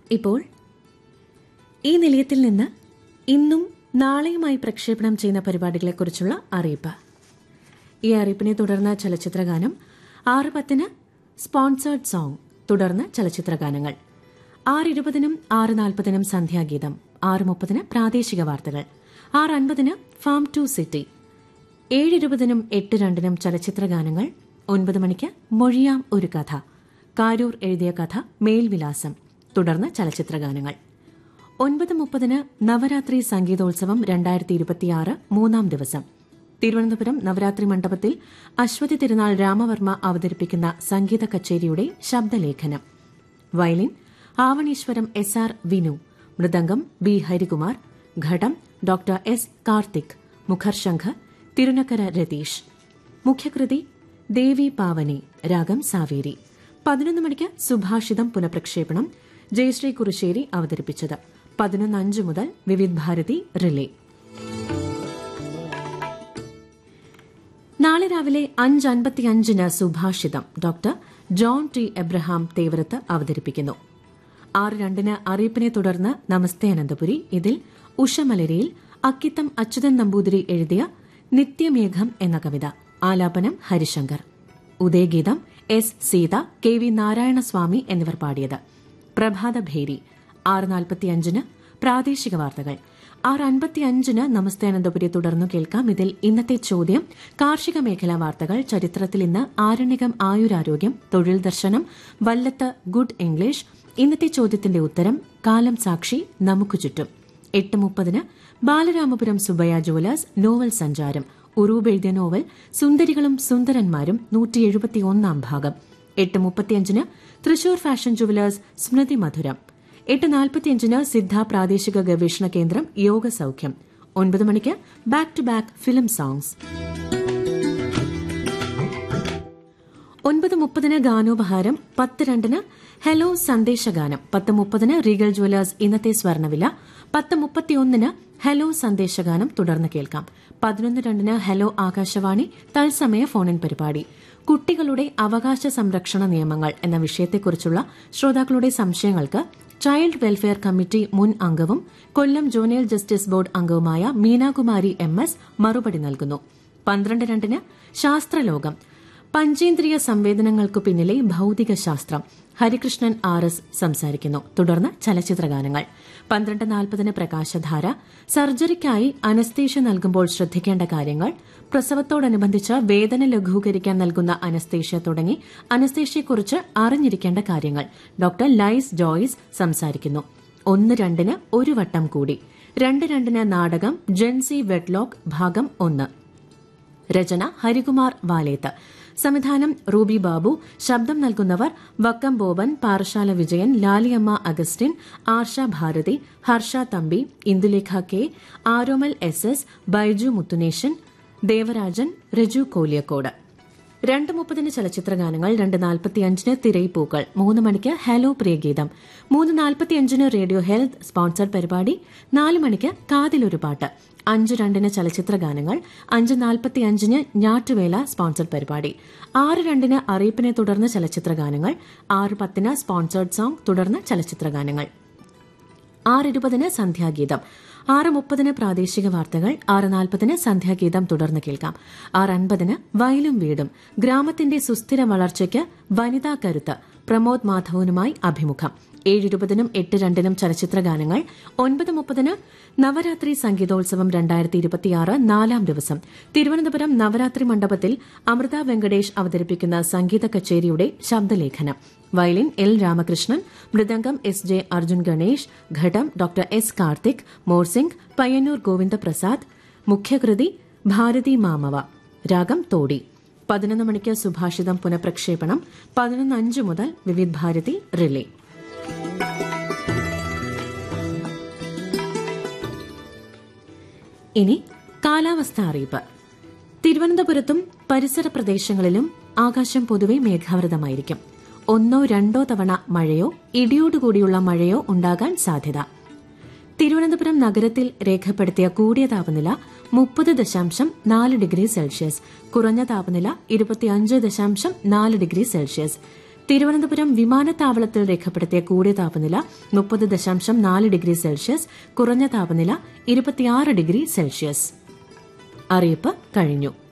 ഇപ്പോൾ ഈ നിലയത്തിൽ നിന്ന് ഇന്നും നാളെയുമായി പ്രക്ഷേപണം ചെയ്യുന്ന പരിപാടികളെക്കുറിച്ചുള്ള അറിയിപ്പ് ഈ അറിയിപ്പിനെ തുടർന്ന് ചലച്ചിത്രഗാനം ആറ് പത്തിന് സ്പോൺസേർഡ് സോങ് തുടർന്ന് ചലച്ചിത്രഗാനങ്ങൾ ആറ് ഇരുപതിനും ആറ് നാൽപ്പതിനും സന്ധ്യാഗീതം ആറ് മുപ്പതിന് പ്രാദേശിക വാർത്തകൾ ആറ് അൻപതിന് ഫാം ടു സിറ്റി ഏഴ് ഇരുപതിനും എട്ട് രണ്ടിനും ചലച്ചിത്രഗാനങ്ങൾ ഒൻപത് മണിക്ക് മൊഴിയാം ഒരു കഥ കാരൂർ എഴുതിയ കഥ മേൽവിലാസം തുടർന്ന് ചലച്ചിത്രഗാനങ്ങൾ ഒൻപത് മുപ്പതിന് നവരാത്രി സംഗീതോത്സവം രണ്ടായിരത്തി ഇരുപത്തിയാറ് മൂന്നാം ദിവസം തിരുവനന്തപുരം നവരാത്രി മണ്ഡപത്തിൽ അശ്വതി തിരുനാൾ രാമവർമ്മ അവതരിപ്പിക്കുന്ന സംഗീത കച്ചേരിയുടെ ശബ്ദലേഖനം violin Avaneeswaram S R Vinu mridangam B Harikumar ghatam doctor S Karthik മുഖർശംഖ് തിരുനക്കര രതീഷ് മുഖ്യകൃതി ദേവി പാവനി രാഗം സാവേരി പതിനൊന്ന് മണിക്ക് സുഭാഷിതം പുനഃപ്രക്ഷേപണം ജയശ്രീ കുറുശ്ശേരി അവതരിപ്പിച്ചത് പതിനൊന്ന് അഞ്ച് മുതൽ വിവിധ് ഭാരതി റിലേ നാളെ രാവിലെ അഞ്ച് അൻപത്തിയഞ്ചിന് സുഭാഷിതം ഡോക്ടർ ജോൺ ടി എബ്രഹാം തേവരത്ത് അവതരിപ്പിക്കുന്നു ആറ് രണ്ടിന് അറിയിപ്പിനെ തുടർന്ന് നമസ്തേ അനന്തപുരി ഇതിൽ ഉഷമലരിയിൽ അക്കിത്തം അച്യുതൻ നമ്പൂതിരി എഴുതിയ നിത്യമേഘം എന്ന കവിത ആലാപനം Harishankar Udayageetham S Seetha K V Narayanaswamy എന്നിവർ പാടിയത് പ്രഭാതഭേരി ആറ് നാൽപ്പത്തിയഞ്ചിന് പ്രാദേശിക വാർത്തകൾ ആറ് അൻപത്തിയഞ്ചിന് നമസ്തേ അനന്തപുരി തുടർന്നു കേൾക്കാം ഇതിൽ ഇന്നത്തെ ചോദ്യം കാർഷിക മേഖലാ വാർത്തകൾ ചരിത്രത്തിൽ ഇന്ന് ആരണ്യകം ആയുരാരോഗ്യം തൊഴിൽ ദർശനം വല്ലത്ത് ഗുഡ് ഇംഗ്ലീഷ് ഇന്നത്തെ ചോദ്യത്തിന്റെ ഉത്തരം കാലം സാക്ഷി നമുക്ക് ചുറ്റും എട്ട് മുപ്പതിന് ബാലരാമപുരം സുബയ ജുവലേഴ്സ് നോവൽ സഞ്ചാരം ഉറൂബ് എഴുതിയ നോവൽ സുന്ദരികളും സുന്ദരന്മാരും നൂറ്റി എഴുപത്തിയൊന്നാം ഭാഗം എട്ട് മുപ്പത്തിയഞ്ചിന് തൃശൂർ ഫാഷൻ ജുവലേഴ്സ് സ്മൃതി മധുരം എട്ട് നാൽപ്പത്തിയഞ്ചിന് സിദ്ധ പ്രാദേശിക ഗവേഷണ കേന്ദ്രം യോഗ സൌഖ്യം ഒൻപത് മണിക്ക് back to back film songs ഒൻപത് മുപ്പതിന് ഗാനോപഹാരം പത്ത് രണ്ടിന് ഹലോ സന്ദേശഗാനം പത്ത് മുപ്പതിന് റീഗൽ ജുവലേഴ്സ് ഇന്നത്തെ സ്വർണ്ണവില പത്ത് മുപ്പത്തിയൊന്നിന് ഹലോ സന്ദേശഗാനം തുടർന്ന് കേൾക്കാം പതിനൊന്ന് രണ്ടിന് ഹലോ ആകാശവാണി തത്സമയ ഫോണിൻ പരിപാടി കുട്ടികളുടെ അവകാശ സംരക്ഷണ നിയമങ്ങൾ എന്ന വിഷയത്തെക്കുറിച്ചുള്ള ശ്രോതാക്കളുടെ സംശയങ്ങൾക്ക് ചൈൽഡ് വെൽഫെയർ കമ്മിറ്റി മുൻ അംഗവും കൊല്ലം ജൂനിയർ ജസ്റ്റിസ് ബോർഡ് അംഗവുമായ മീനാകുമാരി എം എസ് മറുപടി നൽകുന്നു പന്ത്രണ്ട് രണ്ടിന് ശാസ്ത്രലോകം പഞ്ചേന്ദ്രിയ സംവേദനങ്ങൾക്കു പിന്നിലെ ഭൌതിക ശാസ്ത്രം ഹരികൃഷ്ണൻ ആർ എസ് സംസാരിക്കുന്നു തുടർന്ന് ചലച്ചിത്രഗാനങ്ങൾ പന്ത്രണ്ട് നാൽപ്പതിന് പ്രകാശധാര സർജറിക്കായി അനസ്തേഷ്യ നൽകുമ്പോൾ ശ്രദ്ധിക്കേണ്ട കാര്യങ്ങൾ പ്രസവത്തോടനുബന്ധിച്ച് വേദന ലഘൂകരിക്കാൻ നൽകുന്ന അനസ്തേഷ്യ തുടങ്ങി അനസ്തേഷ്യയെക്കുറിച്ച് അറിഞ്ഞിരിക്കേണ്ട കാര്യങ്ങൾ ഡോക്ടർ ലൈസ് ജോയ്സ് സംസാരിക്കുന്നു ഒന്ന് രണ്ടിന് ഒരു വട്ടം കൂടി രണ്ട് രണ്ടിന് നാടകം ജെൻസി വെഡ്ലോക്ക് ഭാഗം ഒന്ന് രചന ഹരികുമാർ വാലേത്ത് സംവിധാനം റൂബി ബാബു ശബ്ദം നൽകുന്നവർ Vakkom Boban Parassala Vijayan Laliyamma Augustine Arsha Bharathi Harsha Thampi Indulekha K Aromal S S Baiju Muthunesan Devarajan Raju Koliyakode രണ്ട് മുപ്പതിന് ചലച്ചിത്രഗാനങ്ങൾ രണ്ട് നാൽപ്പത്തിയഞ്ചിന് തിരയിപ്പൂക്കൾ മൂന്ന് മണിക്ക് ഹലോ പ്രിയഗീതം മൂന്ന് നാൽപ്പത്തിയഞ്ചിന് റേഡിയോ ഹെൽത്ത് സ്പോൺസർഡ് പരിപാടി നാല് മണിക്ക് കാതിലൊരു പാട്ട് അഞ്ച് രണ്ടിന് ചലച്ചിത്രഗാനങ്ങൾ അഞ്ച് നാൽപ്പത്തിയഞ്ചിന് ഞാറ്റുവേല സ്പോൺസർഡ് പരിപാടി ആറ് രണ്ടിന് അറിയിപ്പിനെ തുടർന്ന് ചലച്ചിത്രഗാനങ്ങൾ ആറ് പത്തിന് സ്പോൺസേർഡ് സോങ് തുടർന്ന് ചലച്ചിത്രഗാനങ്ങൾ ആറ് ഇരുപതിന് സന്ധ്യാഗീതം ആറ് മുപ്പതിന് പ്രാദേശിക വാർത്തകൾ ആറ് നാൽപ്പതിന് സന്ധ്യാഗീതം തുടർന്ന് കേൾക്കാം ആറ് അൻപതിന് വയലും വീടും ഗ്രാമത്തിന്റെ സുസ്ഥിര വളർച്ചയ്ക്ക് വനിതാ കരുത്ത് പ്രമോദ് മാധവനുമായി അഭിമുഖം ഏഴിരുപതിനും എട്ട് രണ്ടിനും ചലച്ചിത്രഗാനങ്ങൾ ഒൻപത് മുപ്പതിന് നവരാത്രി സംഗീതോത്സവം രണ്ടായിരത്തി ഇരുപത്തിയാറ് നാലാം ദിവസം തിരുവനന്തപുരം നവരാത്രി മണ്ഡപത്തിൽ അമൃത വെങ്കടേഷ് അവതരിപ്പിക്കുന്ന സംഗീത കച്ചേരിയുടെ ശബ്ദലേഖനം violin L Ramakrishnan mridangam S J Arjun Ganesh ghatam doctor S Karthik morsing Payyannur Govindaprasad മുഖ്യകൃതി ഭാരതി മാമവ രാഗം തോടി പതിനൊന്ന് മണിക്ക് സുഭാഷിതം പുനഃപ്രക്ഷേപണം പതിനൊന്ന് അഞ്ച് മുതൽ വിവിധ് ഭാരതി റിലേ ഇനി കാലാവസ്ഥ അറിയിപ്പ് തിരുവനന്തപുരത്തും പരിസര പ്രദേശങ്ങളിലും ആകാശം പൊതുവെ മേഘാവൃതമായിരിക്കും ഒന്നോ രണ്ടോ തവണ മഴയോ ഇടിയോടുകൂടിയുള്ള മഴയോ ഉണ്ടാകാൻ സാധ്യത തിരുവനന്തപുരം നഗരത്തിൽ രേഖപ്പെടുത്തിയ കൂടിയ താപനില മുപ്പത് ദശാംശം നാല് ഡിഗ്രി സെൽഷ്യസ് കുറഞ്ഞ താപനില ഇരുപത്തിയഞ്ച് ദശാംശം നാല് ഡിഗ്രി സെൽഷ്യസ് തിരുവനന്തപുരം വിമാനത്താവളത്തിൽ രേഖപ്പെടുത്തിയ കൂടിയ താപനില മുപ്പത് ദശാംശം നാല് ഡിഗ്രി സെൽഷ്യസ് കുറഞ്ഞ താപനില ഇരുപത്തിയാറ് ഡിഗ്രി സെൽഷ്യസ് അറിയിപ്പ് കഴിഞ്ഞു